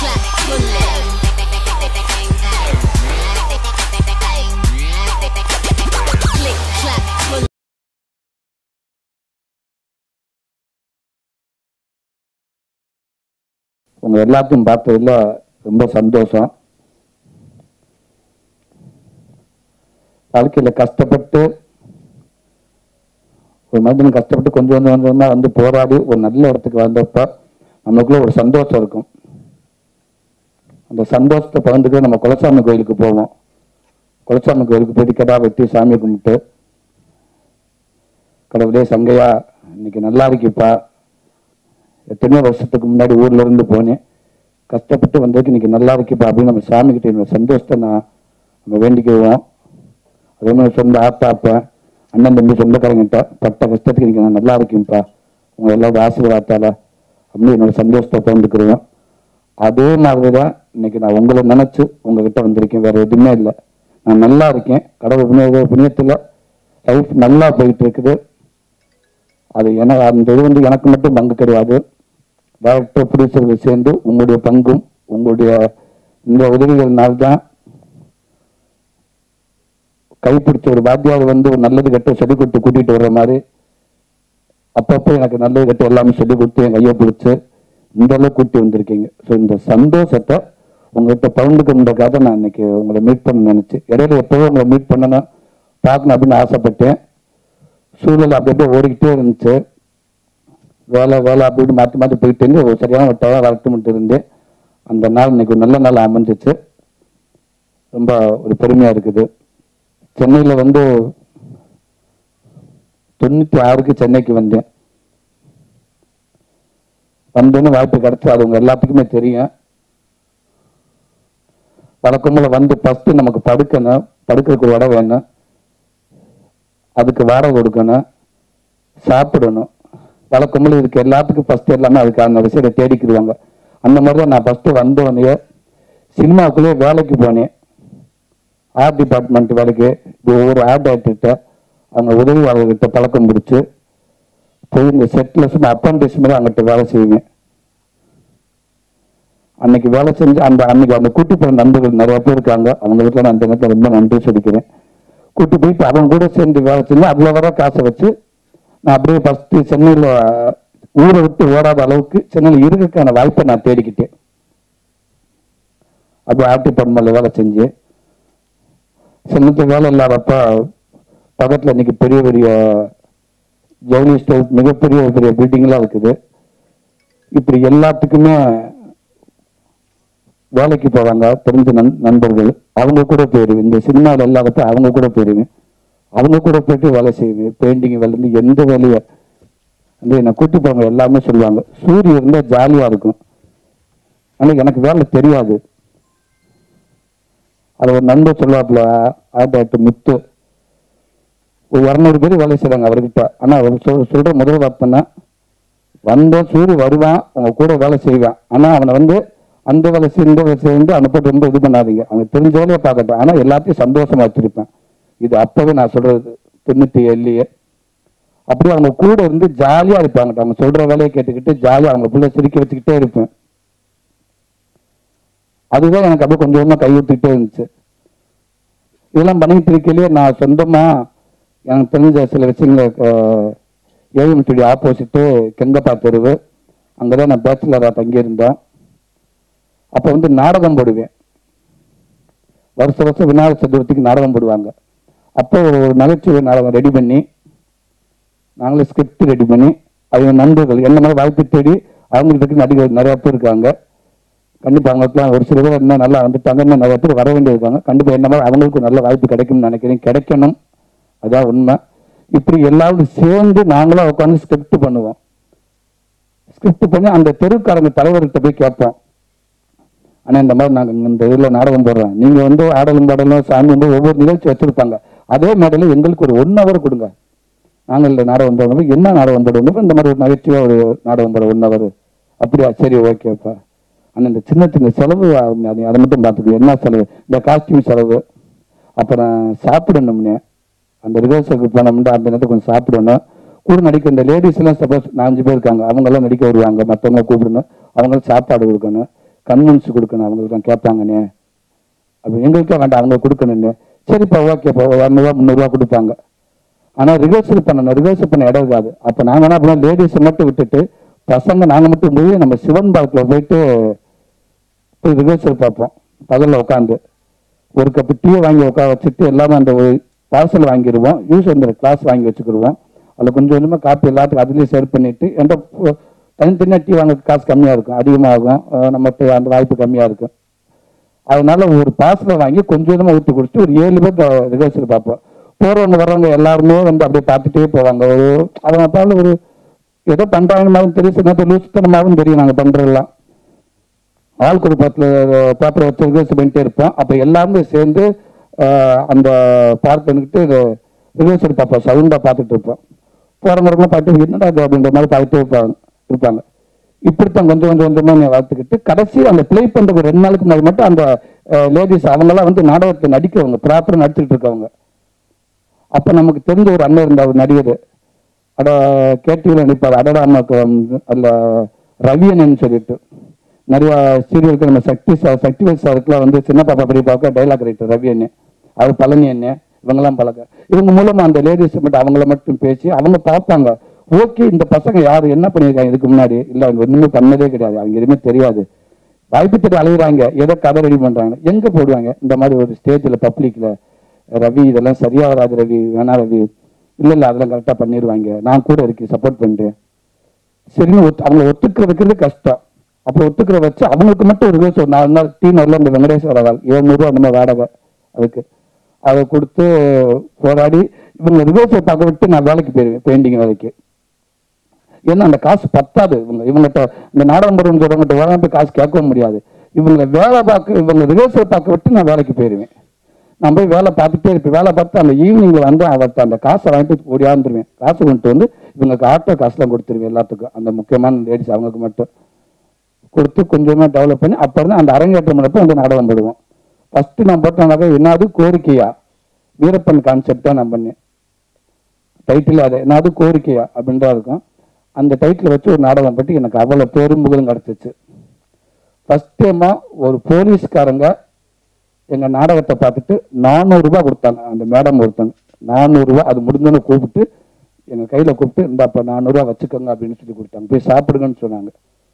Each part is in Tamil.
clap for love. Click clap for உங்க எல்லாத்தையும் பார்த்ததுல ரொம்ப சந்தோஷம் வாழ்க்கையில கஷ்டப்பட்டு ஒரு மனிதன் கஷ்டப்பட்டு கொஞ்சம் கொஞ்சம் கொஞ்சமா வந்து போராடி ஒரு நல்ல இடத்துக்கு வந்தப்ப நமக்குள்ள ஒரு சந்தோஷம் இருக்கும் அந்த சந்தோஷத்தை பகிர்ந்துக்க நம்ம குலசாமி கோயிலுக்கு போவோம் குலசாமி கோயிலுக்கு போயிட்டு கிடா வெட்டி சாமி கும்பிட்டு கடவுளே சங்கையா இன்னைக்கு நல்லா இருக்குப்பா எத்தனையோ வருஷத்துக்கு முன்னாடி ஊர்ல இருந்து போனேன் கஷ்டப்பட்டு வந்ததுக்கு இன்னைக்கு நல்லா இருக்குப்பா அப்படின்னு நம்ம சாமி கிட்ட என்னோட சந்தோஷத்தை நான் நம்ம வேண்டிக்குவோம் அதே மாதிரி சொந்த ஆத்தா அப்பா அண்ணன் தம்பி சொந்தக்காரங்கிட்ட பட்ட கஷ்டத்துக்கு இன்னைக்கு நான் நல்லா இருக்கேன்ப்பா உங்க எல்லாரோட ஆசீர்வாதத்தால அப்படின்னு என்னோட சந்தோஷத்தை பகிர்ந்துக்கிறோம் அதே மாதிரி தான் இன்னைக்கு நான் உங்களை நினைச்சு உங்ககிட்ட வந்திருக்கேன் வேற எதுவுமே இல்லை நான் நல்லா இருக்கேன் கடவுள் புண்ணிய புண்ணியத்துல லைஃப் நல்லா போயிட்டு இருக்குது அது எனக்கு அந்த இது வந்து எனக்கு மட்டும் பங்கு கிடையாது டேரக்டர் ப்ரொடியூசர்கள் சேர்ந்து உங்களுடைய பங்கும் உங்களுடைய இந்த உதவிகள்னால்தான் கைப்பிடிச்ச ஒரு வாத்தியார் வந்து ஒரு நல்லது கட்ட சொல்லி கொடுத்து கூட்டிட்டு வர்ற மாதிரி அப்பப்போ எனக்கு நல்லது கட்ட எல்லாமே சொல்லி கொடுத்து என் கையை பிடிச்சு இந்த அளவுக்கு கூட்டி வந்திருக்கீங்க ஸோ இந்த சந்தோஷத்தை உங்ககிட்ட பகிர்ந்துக்கிறதுக்காக நான் இன்னைக்கு உங்களை மீட் பண்ண நினைச்சேன் இடையில எப்போவும் உங்களை மீட் பண்ணணும் பார்க்கணும் அப்படின்னு ஆசைப்பட்டேன் சூழல் அப்படி அப்படியே ஓடிக்கிட்டே இருந்துச்சு வேலை வேலை அப்படின்னு மாற்றி மாற்றி போயிட்டு இருந்து ஒரு சரியான ஒரு டவர் வளர்த்து இருந்தேன் அந்த நாள் இன்னைக்கு ஒரு நல்ல நாள் அமைஞ்சிச்சு ரொம்ப ஒரு பெருமையாக இருக்குது சென்னையில் வந்து தொண்ணூற்றி ஆறுக்கு சென்னைக்கு வந்தேன் வந்தேன்னு வாய்ப்பு கிடைச்சு அது உங்க எல்லாத்துக்குமே தெரியும் வழக்கம்போல வந்து ஃபஸ்ட்டு நமக்கு படுக்கணும் படுக்கிறதுக்கு ஒரு இடம் வேணும் அதுக்கு வாடகை கொடுக்கணும் சாப்பிடணும் வழக்கம்போல இதுக்கு எல்லாத்துக்கும் ஃபர்ஸ்ட் எல்லாமே அதுக்கான விஷயத்தை தேடிக்கிடுவாங்க அந்த மாதிரி தான் நான் ஃபர்ஸ்ட் வந்தோடனே சினிமாவுக்குள்ளேயே வேலைக்கு போனேன் ஆர்ட் டிபார்ட்மெண்ட் வேலைக்கு இப்போ ஒவ்வொரு ஆர்ட் ஆக்டர்கிட்ட அவங்க உதவியாளர்கிட்ட பழக்கம் பிடிச்சு போய் இந்த செட்டில் சும்மா அப்ரண்டிஸ் மாதிரி அங்கிட்ட வேலை செய்வேன் அன்னைக்கு வேலை செஞ்சு அந்த அன்னைக்கு அந்த கூட்டி போன நண்பர்கள் நிறைய பேர் இருக்காங்க அவங்க வீட்டில் நான் அந்த நேரத்தில் ரொம்ப நன்றி சொல்லிக்கிறேன் கூட்டி போயிட்டு அவங்க கூட சேர்ந்து வேலை செஞ்சு அதில் வர காசை வச்சு நான் அப்படியே ஃபர்ஸ்ட் சென்னையில் ஊரை விட்டு ஓடாத அளவுக்கு சென்னையில் இருக்கக்கான வாய்ப்பை நான் தேடிக்கிட்டேன் அப்போ ஆர்டி டிபார்ட்மெண்ட்ல வேலை செஞ்சு சென்னத்து வேலை இல்லாதப்ப பக்கத்தில் இன்னைக்கு பெரிய பெரிய ஜவுளி ஸ்டோர் மிகப்பெரிய பெரிய பில்டிங்லாம் இருக்குது இப்படி எல்லாத்துக்குமே வேலைக்கு போவாங்க தெரிஞ்ச நண்- நண்பர்கள் அவங்க கூட போயிருவேன் இந்த சினிமாவில் இல்லாதப்ப அவங்க கூட போயிருவேன் அவங்க கூட போயிட்டு வேலை செய்வேன் பெயிண்டிங் வேலை இருந்து எந்த வேலையை வந்து என்னை கூட்டி போவாங்க எல்லாமே சொல்லுவாங்க சூரியன் இருந்தால் ஜாலியாக இருக்கும் ஆனால் எனக்கு வேலை தெரியாது அது ஒரு நண்பர் சொல்லுவாப்புல ஆயிரத்தி முத்து ஒரு இரநூறு பேர் வேலை செய்றாங்க அவர்கிட்ட ஆனா அவர் சொல் சொல்ற முதல் வார்த்தைன்னா வந்த சூரிய வருவான் உங்க கூட வேலை செய்வான் ஆனா அவனை வந்து அந்த வேலை செய்ய இந்த வேலை செய்ய அவனை போட்டு ரொம்ப இது பண்ணாதீங்க அவங்க தெரிஞ்ச வேலையை பார்க்கட்டும் ஆனா எல்லாத்தையும் சந்தோஷமா வச்சிருப்பேன் இது அப்பவே நான் சொல்றது தொண்ணூத்தி ஏழுலயே அப்படியே அவங்க கூட இருந்து ஜாலியா இருப்பாங்க அவங்க சொல்ற வேலையை கேட்டுக்கிட்டு ஜாலியா அவங்க பிள்ளை சிரிக்க வச்சுக்கிட்டே இருப்பேன் அதுதான் எனக்கு அப்படியே கொஞ்சம் கொஞ்சமா கை விட்டுக்கிட்டே இருந்துச்சு இதெல்லாம் பண்ணிட்டு இருக்கையிலேயே நான் சொந்தமா எனக்கு தெரிஞ்ச சில விஷயங்களை ஏஎம் ஸ்டுடியோ ஆப்போசிட்டு கெங்கப்பா தெருவு அங்கதான் நான் பேச்சுலராக தங்கியிருந்தேன் அப்போ வந்து நாடகம் போடுவேன் வருஷ வருஷம் விநாயகர் சதுர்த்திக்கு நாடகம் போடுவாங்க அப்போ ஒரு நகைச்சுவை நாடகம் ரெடி பண்ணி நாங்களே ஸ்கிரிப்ட் ரெடி பண்ணி அவங்க நண்பர்கள் என்ன மாதிரி வாய்ப்பு தேடி அவங்களுக்கு நடிகர் நிறைய பேர் இருக்காங்க கண்டிப்பா அவங்களுக்குலாம் ஒரு சில பேர் இன்னும் நல்லா வந்துட்டாங்க இன்னும் நிறைய பேர் வர வேண்டியிருக்காங்க கண்டிப்பா என்ன மாதிரி அவங்களுக்கு நல்ல வாய்ப்பு கிடைக்கும்னு நினைக்கிறேன் கிடைக்கணும் அதான் உண்மை இப்படி எல்லாரும் சேர்ந்து நாங்களும் உட்காந்து ஸ்கிரிப்ட் பண்ணுவோம் ஸ்கிரிப்ட் பண்ணி அந்த தெருக்காரங்க தலைவர்கிட்ட போய் கேட்போம் ஆனா இந்த மாதிரி நாங்க இந்த இதுல நாடகம் போடுறோம் நீங்க வந்து ஆடலும் பாடலும் சாமி வந்து ஒவ்வொரு நிகழ்ச்சி வச்சிருப்பாங்க அதே மேடையில எங்களுக்கு ஒரு ஒன் ஹவர் கொடுங்க நாங்கள் இந்த நாடகம் போடணும் என்ன நாடகம் போடணும் இந்த மாதிரி ஒரு நகைச்சுவா ஒரு நாடகம் போட ஒன் ஹவர் அப்படியா சரி ஓகேப்பா ஆனா இந்த சின்ன சின்ன செலவு ஆகும். அது அதை மட்டும் பார்த்துக்கோ என்ன செலவு இந்த காஸ்டியூம் செலவு அப்புறம் சாப்பிடணும்னு அந்த ரிஹர்சலுக்கு போனோம்னா அந்த நேரத்துக்கு கொஞ்சம் சாப்பிடணும் கூட நடிக்க இந்த லேடிஸ் எல்லாம் சப்போஸ் நாலஞ்சு பேர் இருக்காங்க அவங்க எல்லாம் நடிக்க வருவாங்க மற்றவங்க கூப்பிடணும் அவங்களுக்கு சாப்பாடு கொடுக்கணும் கன்வென்ஸ் கொடுக்கணும் அவங்களுக்கு தான் கேட்பாங்கண்ணே அப்படி எங்களுக்கே வேண்டாம் அவங்க கொடுக்கணும்னு சரிப்பா ஓகேப்பா இரநூறுவா முந்நூறுரூவா கொடுப்பாங்க ஆனால் ரிஹர்சல் பண்ணணும் ரிஹர்சல் பண்ண இடம் இருக்காது அப்போ நாங்கள் என்ன பண்ணுவோம் லேடிஸை மட்டும் விட்டுட்டு பசங்க நாங்கள் மட்டும் போய் நம்ம சிவன் பார்க்கில் போயிட்டு போய் ரிஹர்சல் பார்ப்போம் பகலில் உட்காந்து ஒரு கப்பு டீயை வாங்கி உட்கார வச்சுட்டு எல்லாமே அந்த பார்சல் வாங்கிடுவோம் யூஸ் அந்த கிளாஸ் வாங்கி வச்சுக்கிடுவோம் அதில் கொஞ்சம் கொஞ்சமாக காப்பி எல்லாத்துக்கும் அதுலேயும் ஷேர் பண்ணிட்டு எந்த தனித்தனியாக டீ வாங்க காசு கம்மியாக இருக்கும் அதிகமாகும் அஹ் நமக்கு அந்த வாய்ப்பு கம்மியாக இருக்கும் அதனால ஒரு பார்சலை வாங்கி கொஞ்சம் கொஞ்சமாக ஊற்றி குடிச்சிட்டு ஒரு ஏழு பேர் ரிஹர்சல் பார்ப்போம் போகிறவங்க வர்றவங்க எல்லாருமே வந்து அப்படியே பார்த்துட்டே போவாங்க ஒரு அதை பார்த்தாலும் ஒரு ஏதோ பண்ணுறாங்க மாதிரி தெரியும் சில நேரத்தில் லூசுத்தனமாகவும் தெரியும் நாங்கள் பண்ணுறதெல்லாம் ஆளுக்கு ஒரு பத்தில் பேப்பரை வச்சு ரிஹர்சல் பண்ணிட்டே இருப்போம் அப்போ எல்லாருமே சேர்ந்து ஆஹ், அந்த பார்க் பண்ணிக்கிட்டு ரிஹர்சல் பார்ப்போம் சவுண்டாக பார்த்துட்டு இருப்போம் போகிறவங்க பார்த்து என்னடா இது அப்படின்ற மாதிரி பார்த்துட்டே இருப்பாங்க இருப்பாங்க இப்படித்தான் கொஞ்சம் கொஞ்சம் கொஞ்சமாக வளர்த்துக்கிட்டு கடைசி அந்த ப்ளே பண்ணுறதுக்கு ரெண்டு நாளுக்கு முன்னாடி மட்டும் அந்த லேடிஸ் அவங்கெல்லாம் வந்து நாடகத்தை நடிக்கிறவங்க ப்ராப்பராக நடிச்சுட்டு இருக்கவங்க அப்போ நமக்கு தெரிஞ்ச ஒரு அண்ணன் இருந்தார் ஒரு நடிகர் அட கேடிவியில் நடிப்பார் அடடா அம்மாக்கு வந்து அதில் ரவியனன்னு சொல்லிட்டு நிறைய சீரியலுக்கு நம்ம சக்தி சார் சக்திவேல் சாருக்குலாம் வந்து சின்ன பாப்பா பெரிய பாப்பா டைலாக் ரைட்டர் ரவி அண்ணன் அது பழனி அண்ணன் இவங்கெல்லாம் பழக்க இவங்க மூலமா அந்த லேடிஸ் மட்டும் அவங்கள மட்டும் பேசி அவங்க பார்ப்பாங்க ஓகே இந்த பசங்க யாரு என்ன பண்ணியிருக்காங்க இதுக்கு முன்னாடி இல்லை அவங்க ஒண்ணுமே பண்ணதே கிடையாது அவங்க எதுவுமே தெரியாது வாய்ப்பு தேடி அலையுறாங்க ஏதோ கதை ரெடி பண்றாங்க எங்க போடுவாங்க இந்த மாதிரி ஒரு ஸ்டேஜ்ல பப்ளிக்ல ரவி இதெல்லாம் சரியா வராது ரவி வேணா ரவி இல்ல இல்ல அதெல்லாம் கரெக்டா பண்ணிடுவாங்க நான் கூட இருக்கேன் சப்போர்ட் பண்ணிட்டேன் சரின்னு ஒத்து அவங்களை ஒத்துக்கிற வைக்கிறது கஷ்டம் அப்போ ஒத்துக்கிற வச்சு அவங்களுக்கு மட்டும் ஒரு ரிவர்ஸ் ஒரு நாலு நாள் டீ நகரில் இந்த வெங்கடேஸ்வர அவள் ஏழ்நூறுவா அந்த மாதிரி வாடகை அதுக்கு அதை கொடுத்து போராடி இவங்க ரிவர்ஸை பார்க்க விட்டு நான் வேலைக்கு போயிருவேன் பெயிண்டிங் வேலைக்கு ஏன்னா அந்த காசு பத்தாது இவங்க இவங்ககிட்ட இந்த நாடகம் பருவம் சொல்றவங்ககிட்ட வேலை போய் காசு கேட்கவும் முடியாது இவங்களை வேலை பார்க்க இவங்க ரிஹர்சல் பார்க்க விட்டு நான் வேலைக்கு போயிருவேன் நான் போய் வேலை பார்த்துட்டே இருப்பேன் வேலை பார்த்து அந்த ஈவினிங்ல வந்து அவர்கிட்ட அந்த காசை வாங்கிட்டு ஓடியாந்துருவேன் காசு கொண்டு வந்து இவங்களுக்கு ஆட்டோ காசுலாம் கொடுத்துருவேன் எல்லாத்துக்கும் அந்த முக்கியமான லேடிஸ் அவங்களுக்கு மட்டும் கொடுத்து கொஞ்சமாக டெவலப் பண்ணி அப்புறம் தான் அந்த அரங்கேற்றம் பண்ணப்போ வந்து நாடகம் போடுவோம் ஃபஸ்ட்டு நான் போட்டேன்னாக்கா என்னது கோரிக்கையா வீரப்பன் கான்செப்ட் தான் நான் பண்ணேன் டைட்டில் அது என்னது கோரிக்கையா அப்படின்றா இருக்கும் அந்த டைட்டில் வச்சு ஒரு நாடகம் பற்றி எனக்கு அவ்வளோ பேரும் புகழும் கிடச்சிச்சு ஃபஸ்ட் டைமாக ஒரு போலீஸ்காரங்க எங்கள் நாடகத்தை பார்த்துட்டு நானூறுரூபா கொடுத்தாங்க அந்த மேடம் ஒருத்தங்க நானூறுரூவா அது முடிஞ்சோன்னு கூப்பிட்டு எங்கள் கையில் கூப்பிட்டு இந்தாப்பா நானூறுரூவா வச்சுக்கோங்க அப்படின்னு சொல்லி கொடுத்தாங்க போய் சாப்பிடுங்கன்னு சொன்னாங்க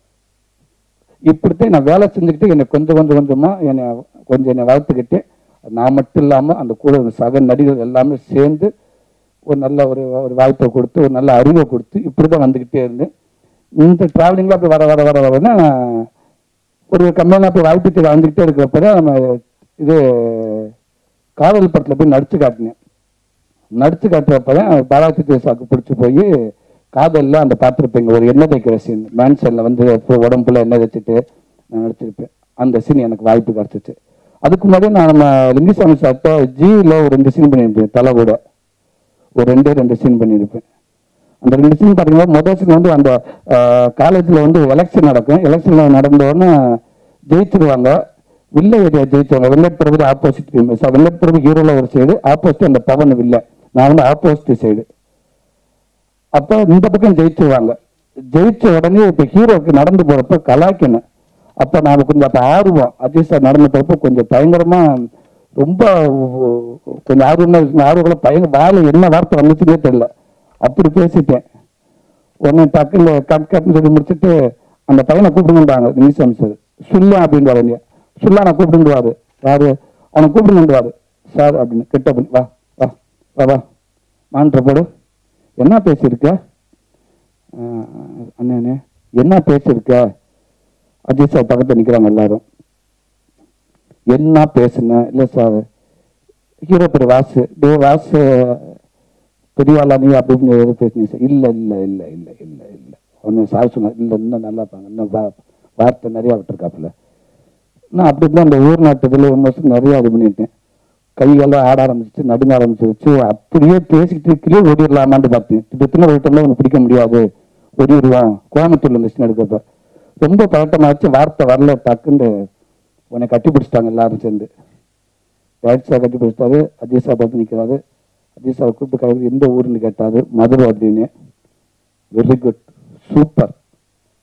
இப்படித்தான் நான் வேலை செஞ்சுக்கிட்டு என்னை கொஞ்சம் கொஞ்சம் கொஞ்சமாக என்னை கொஞ்சம் என்னை வளர்த்துக்கிட்டு நான் மட்டும் இல்லாமல் அந்த கூட இருந்த சக நடிகர்கள் எல்லாமே சேர்ந்து ஒரு நல்ல ஒரு ஒரு வாய்ப்பை கொடுத்து ஒரு நல்ல அறிவை கொடுத்து இப்படி தான் வந்துக்கிட்டே இருந்தேன் இந்த ட்ராவலிங்கில் அப்படி வர வர வர வரனா ஒரு கம்மியான போய் வாய்ப்பு தேடி வந்துக்கிட்டே இருக்கிறப்ப தான் நம்ம இது காதல் படத்தில் போய் நடிச்சு காட்டினேன் நடிச்சு காட்டுறப்ப தான் பாலாஜி தேசாக்கு பிடிச்சி போய் காதலில் அந்த பார்த்துருப்பீங்க ஒரு எண்ணெய் தைக்கிற சீன் மேன்சனில் வந்து full உடம்புல எண்ணெய் வச்சுட்டு நான் நடிச்சிருப்பேன் அந்த சீன் எனக்கு வாய்ப்பு கிடச்சிச்சு அதுக்கு முன்னாடி நான் நம்ம லிங்கிசாமி சார்ட்ட ஜியில் ஒரு ரெண்டு சீன் பண்ணியிருப்பேன் தலை கூட ஒரு ரெண்டே ரெண்டு சீன் பண்ணியிருப்பேன் அந்த ரெண்டு சீன் பார்த்தீங்கன்னா முதல் சீன் வந்து அந்த காலேஜில் வந்து எலெக்ஷன் நடக்கும் எலெக்ஷன் நடந்த உடனே ஜெயிச்சிருவாங்க வில்ல ஏரியா ஜெயிச்சவங்க வெள்ளட் பிரபு ஆப்போசிட் டீம் வெள்ளட் பிரபு ஹீரோல ஒரு சைடு ஆப்போசிட் அந்த பவன் வில்ல நான் வந்து ஆப்போசிட் சைடு அப்போ இந்த பக்கம் ஜெயிச்சிருவாங்க ஜெயிச்ச உடனே இப்போ ஹீரோக்கு நடந்து போறப்ப கலாய்க்கணும் அப்போ நாம கொஞ்சம் அப்போ ஆர்வம் அஜய் சார் நடந்து போறப்ப கொஞ்சம் பயங்கரமா ரொம்ப கொஞ்சம் ஆர்வமா இருக்கு. ஆர்வங்கள பயங்கர வாயில என்ன வார்த்தை வந்துச்சுன்னே தெரியல அப்படி பேசிட்டேன் உடனே டக்குன்னு கட் கட்னு சொல்லி முடிச்சுட்டு அந்த பையனை கூப்பிடுங்கன்றாங்க நிமிஷம் சார் சுல்லா அப்படின்னு வரீங்க சுல்லா நான் கூப்பிடுவாரு யாரு அவனை கூப்பிடுங்கன்றாரு சார் அப்படின்னு கிட்ட பண்ணி வா வா வா வா மான்ற போடு என்ன பேசியிருக்க ஆஹ் அண்ணனே என்ன பேசியிருக்க அஜித் சார் பக்கத்தில் நிற்கிறாங்க எல்லாரும் என்ன பேசுன இல்லை சார் ஹீரோ பேர் வாசு டே வாசு பெரியவாளா நீ அப்படின்னு எது பேசுனீங்க சார் இல்லை இல்லை இல்லை இல்லை இல்லை இல்லை ஒன்று சார் சொன்னார் இல்லை இன்னும் நல்லா இருப்பாங்க இன்னும் வா வார்த்தை நிறையா விட்டுருக்காப்புல நான் அப்படி தான் அந்த ஊர் நாட்டு இதில் விமர்சனம் நிறைய இது பண்ணிட்டேன் கையெல்லாம் ஆட ஆரம்பிச்சிச்சு நடுங்க ஆரம்பிச்சிருச்சு அப்படியே பேசிக்கிட்டு இருக்கலே ஓடிடலாமான்னு பார்த்தேன் திட்டத்தில் ஓடிட்டோம்னா உனக்கு பிடிக்க முடியாது ஓடிடுவான் கோயம்புத்தூர்ல இருந்துச்சுன்னு எடுக்கப்ப ரொம்ப பதட்டமாச்சு வார்த்தை வரல டக்குன்னு உன்னை கட்டி பிடிச்சிட்டாங்க எல்லாரும் சேர்ந்து டேரக்ட் சார் கட்டி பிடிச்சிட்டாரு அஜய் சார் பார்த்து நிற்கிறாரு அஜய் சார் கூப்பிட்டு கை எந்த ஊருன்னு கேட்டாரு மதுரை அப்படின்னு வெரி குட் சூப்பர்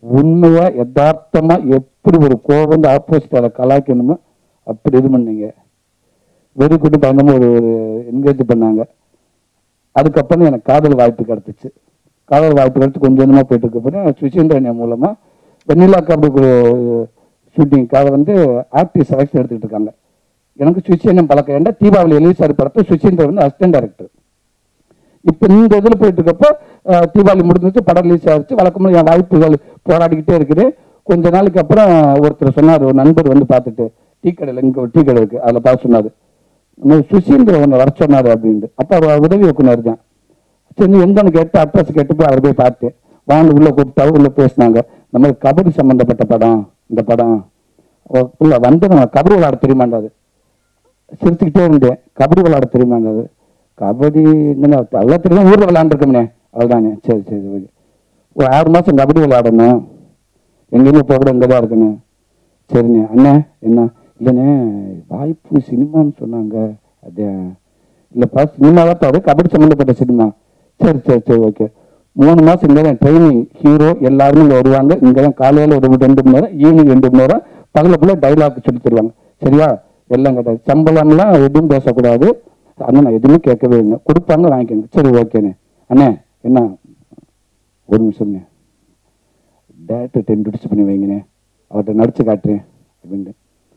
உண்மையா யதார்த்தமா எப்படி ஒரு கோவம் வந்து ஆப்போசிட் அதை கலாய்க்கணுமோ அப்படி இது பண்ணீங்க வெறி கூட்டு பயங்கரமா ஒரு ஒரு என்கரேஜ் பண்ணாங்க அதுக்கப்புறம் எனக்கு காதல் வாய்ப்பு கிடைச்சிச்சு காதல் வாய்ப்பு கிடைச்சு கொஞ்சம் கொஞ்சமாக போயிட்டு இருக்க சுசீந்திரன் மூலமா வெண்ணிலா கபடி ஷூட்டிங்காக வந்து ஆர்டிஸ்ட் செலக்ஷன் எடுத்துக்கிட்டு இருக்காங்க எனக்கு சுசீந்திரன் பழக்கம் ஏன்டா தீபாவளி எலிசாரி படத்தை சுசீந்திரன் வந்து அசிஸ்டன்ட் டைரக்டர் இப்போ இந்த இதில் போயிட்டு இருக்கப்போ அஹ், தீபாவளி முடிஞ்சிச்சு படம் ரிலீஸ் ஆயிடுச்சு வழக்கமாக என் வாய்ப்புகள் போராடிக்கிட்டே இருக்குது கொஞ்ச நாளைக்கு அப்புறம் ஒருத்தர் சொன்னார் ஒரு நண்பர் வந்து பார்த்துட்டு டீ கடையில் இங்கே ஒரு டீ கடை இருக்கு அதில் பார்த்து சொன்னார் சுசீந்திர ஒன்று வர சொன்னார் அப்படின்ட்டு அப்போ அவர் உதவி இயக்குனர் தான் சரி நீ எங்கன்னு கேட்டு அட்ரஸ் கேட்டு போய் அவர் போய் பார்த்தேன் வாங்க உள்ள கூப்பிட்டாரு உள்ள பேசினாங்க இந்த மாதிரி கபடி சம்பந்தப்பட்ட படம் இந்த படம் அவ- உள்ள வந்து நம்ம கபடி விளையாட தெரியுமாண்டாது சிரிச்சுக்கிட்டே இருந்தேன் கபடி விளையாட தெரியுமாங்கிறது கபடி இங்கே அவ்வளோ தெரியும் ஊரில் விளையாண்டுருக்கோம்னே அவ்வளோதானே சரி சரி ஓகே ஒரு ஆறு மாதம் கபடி விளையாடணும் எங்கேயுமே போக கூட இங்கே தான் இருக்கணும் சரிண்ணே அண்ணே என்ன இல்லைண்ணே வாய்ப்பு சினிமான்னு சொன்னாங்க அதே இல்லைப்பா சினிமா தான் கபடி சம்மந்தப்பட்ட சினிமா சரி சரி சரி ஓகே மூணு மாதம் இங்கே தான் ட்ரைனிங் ஹீரோ எல்லாருமே இங்கே வருவாங்க இங்கே தான் காலையில் ஒரு ரெண்டு மணி நேரம் ஈவினிங் ரெண்டு மணி நேரம் பகல ஃபுல்லாக டைலாக் சொல்லி தருவாங்க சரியா எல்லாம் கிடையாது சம்பளம்லாம் எதுவும் பேசக்கூடாது அண்ணன் நான் எதுவுமே கேட்கவே இல்லை கொடுப்பாங்க வாங்கிக்கோங்க சரி ஓகேண்ணே அண்ணே என்ன ஒரு நிமிஷம்ண்ணே டேரக்டர் டென் ருபீஸ் பண்ணி வைங்கண்ணே அவர்கிட்ட நடிச்சு காட்டுறேன் அப்படின்ட்டு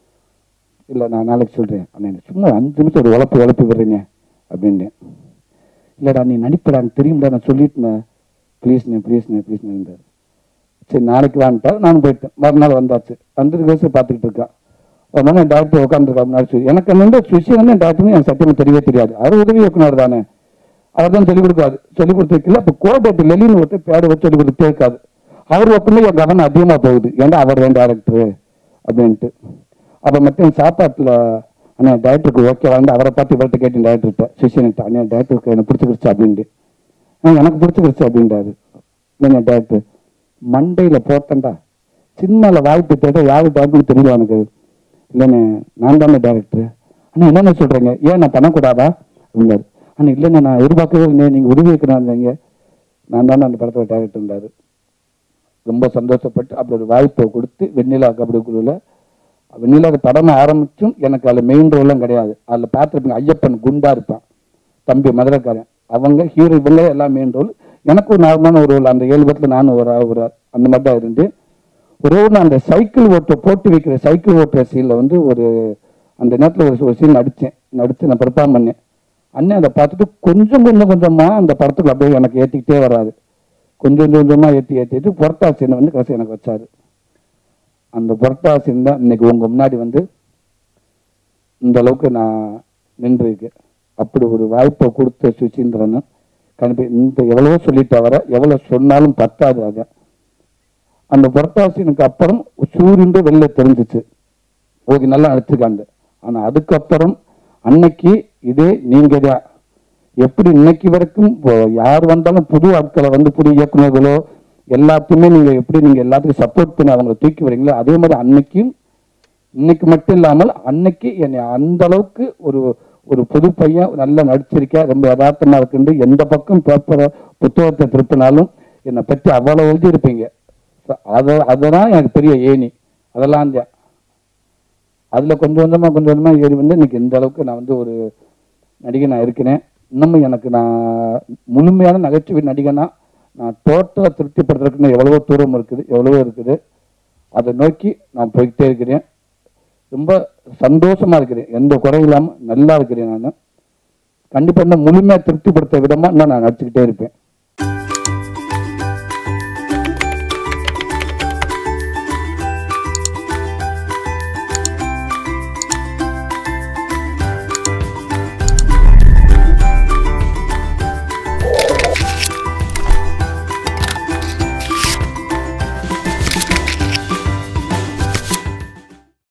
இல்லை நான் நாளைக்கு சொல்கிறேன் அண்ணே சும்மா அஞ்சு நிமிஷம் ஒரு உழப்பு உழப்பு விடுறீங்க அப்படின்ட்டு இல்லைடா நீ நடிப்படான்னு தெரியும்டா நான் சொல்லிட்டேன் ப்ளீஸ்ண்ணே ப்ளீஸ்ண்ணே ப்ளீஸ்ண்ணே சரி நாளைக்கு வான்ட்டார் நான் போயிட்டேன் மறுநாள் வந்தாச்சு வந்து வயசு பார்த்துக்கிட்டு இருக்கான் ஒரு நாள் டாக்டர் உட்காந்துருக்கா முன்னாடி சுசி எனக்கு வந்து சுசி வந்து டாக்டர்னு எனக்கு சத்தியமாக தெரியவே தெரியாது அவர் உதவி இயக்குனர் தானே அவர் தான் சொல்லிக் கொடுக்காது சொல்லிக் கொடுத்துருக்கல இப்போ கோபேட்டு லெலின்னு ஒருத்தர் பேடு வச்சு சொல்லிக் கொடுத்துட்டே இருக்காது அவர் பக்கமே என் கவனம் அதிகமாக போகுது ஏன்டா அவர் தான் டேரக்டரு அப்படின்ட்டு அப்போ மட்டும் சாப்பாட்டில் அண்ணா டேரக்டருக்கு ஓகே வந்து அவரை பார்த்து இவர்கிட்ட கேட்டேன் டேரக்டர்கிட்ட சுஷியன்கிட்ட அண்ணா டேரக்டருக்கு எனக்கு பிடிச்சிக்கிடுச்சு அப்படின்ட்டு ஆ எனக்கு பிடிச்சிக்கிடுச்சு அப்படின்றாரு இல்லைங்க டேரக்டர் மண்டையில் போட்டேன்டா சின்னல வாய்ப்பு தேட யாரு டேரக்டர்னு தெரியல எனக்கு இல்லைண்ணே நான் தானே டேரக்டர் அண்ணா என்னென்ன சொல்கிறீங்க ஏன் நான் பண்ணக்கூடாதா அப்படின்னாரு அண்ணா இல்லைண்ணே நான் எதிர்பார்க்கவே இல்லை நீங்கள் உதவி இருக்கிறாங்க நான் தானே அந்த படத்தில் டேரக்டர் இருந்தார் ரொம்ப சந்தோஷப்பட்டு அப்படி ஒரு வாய்ப்பை கொடுத்து வெண்ணிலா கபடி குழுவில் வெண்ணிலா படம் ஆரம்பிச்சும் எனக்கு அதில் மெயின் ரோல்லாம் கிடையாது அதில் பார்த்துருப்பீங்க ஐயப்பன் குண்டா இருப்பான் தம்பி மதுரைக்காரன் அவங்க ஹீரோ இவங்க எல்லாம் மெயின் ரோல் எனக்கு ஒரு நார்மலான ஒரு ரோல் அந்த ஏழு படத்தில் நானும் ஒரு ஒரு அந்த மாதிரி தான் இருந்து ஒரே ஒரு அந்த சைக்கிள் ஓட்ட போட்டு வைக்கிற சைக்கிள் ஓட்டுற சீனில் வந்து ஒரு அந்த நேரத்தில் ஒரு ஒரு சீன் நடித்தேன் நடித்து நான் பெர்ஃபார்ம் பண்ணேன் அண்ணன் அதை பார்த்துட்டு கொஞ்சம் கொஞ்சம் கொஞ்சமாக அந்த படத்துக்கு அப்படியே எனக்கு ஏற்றிக்கிட்டே வராது கொஞ்சம் கொஞ்சமாக ஏற்றி ஏற்றிட்டு புரட்டா சீனை வந்து கடைசி எனக்கு வச்சாரு அந்த புரட்டா சீன் தான் இன்னைக்கு உங்கள் முன்னாடி வந்து இந்த அளவுக்கு நான் நின்றுருக்கு அப்படி ஒரு வாய்ப்பை கொடுத்த சுசீந்திரன் கண்டிப்பாக இந்த எவ்வளவோ சொல்லிட்டு வர எவ்வளோ சொன்னாலும் பத்தாது அதை அந்த புரட்டாசினுக்கு அப்புறம் சூரியன் வெளில தெரிஞ்சிச்சு ஓகே நல்லா நடிச்சிருக்காண்டு ஆனா அதுக்கப்புறம் அன்னைக்கு இதே நீங்க தான் எப்படி இன்னைக்கு வரைக்கும் இப்போ யார் வந்தாலும் புது ஆட்களை வந்து புது இயக்குநர்களோ எல்லாத்தையுமே நீங்க எப்படி நீங்க எல்லாத்துக்கும் சப்போர்ட் பண்ணி அவங்களை தூக்கி வரீங்களோ அதே மாதிரி அன்னைக்கும் இன்னைக்கு மட்டும் இல்லாமல் அன்னைக்கு என்னை அந்த அளவுக்கு ஒரு ஒரு புது பையன் நல்லா நடிச்சிருக்க ரொம்ப யதார்த்தமா இருக்குண்டு எந்த பக்கம் பேப்பரை புத்தகத்தை திருப்பினாலும் என்னை பற்றி அவ்வளவு எழுதி இருப்பீங்க அதை அதெல்லாம் எனக்கு பெரிய ஏணி அதெல்லாம் தான் அதுல கொஞ்சம் கொஞ்சமா கொஞ்சம் கொஞ்சமா ஏறி வந்து இன்னைக்கு இந்த அளவுக்கு நான் வந்து ஒரு நடிகை நான் இருக்கிறேன் இன்னமும் எனக்கு நான் முழுமையான நகைச்சுவை நடிகனா நான் டோட்டலாக திருப்திப்படுத்துறதுக்குன்னு எவ்வளவோ தூரம் இருக்குது எவ்வளவோ இருக்குது அதை நோக்கி நான் போய்கிட்டே இருக்கிறேன் ரொம்ப சந்தோஷமா இருக்கிறேன் எந்த குறையும் இல்லாமல் நல்லா இருக்கிறேன் நான் கண்டிப்பாக இன்னும் முழுமையாக திருப்திப்படுத்த விதமா இன்னும் நான் நடிச்சுக்கிட்டே இருப்பேன்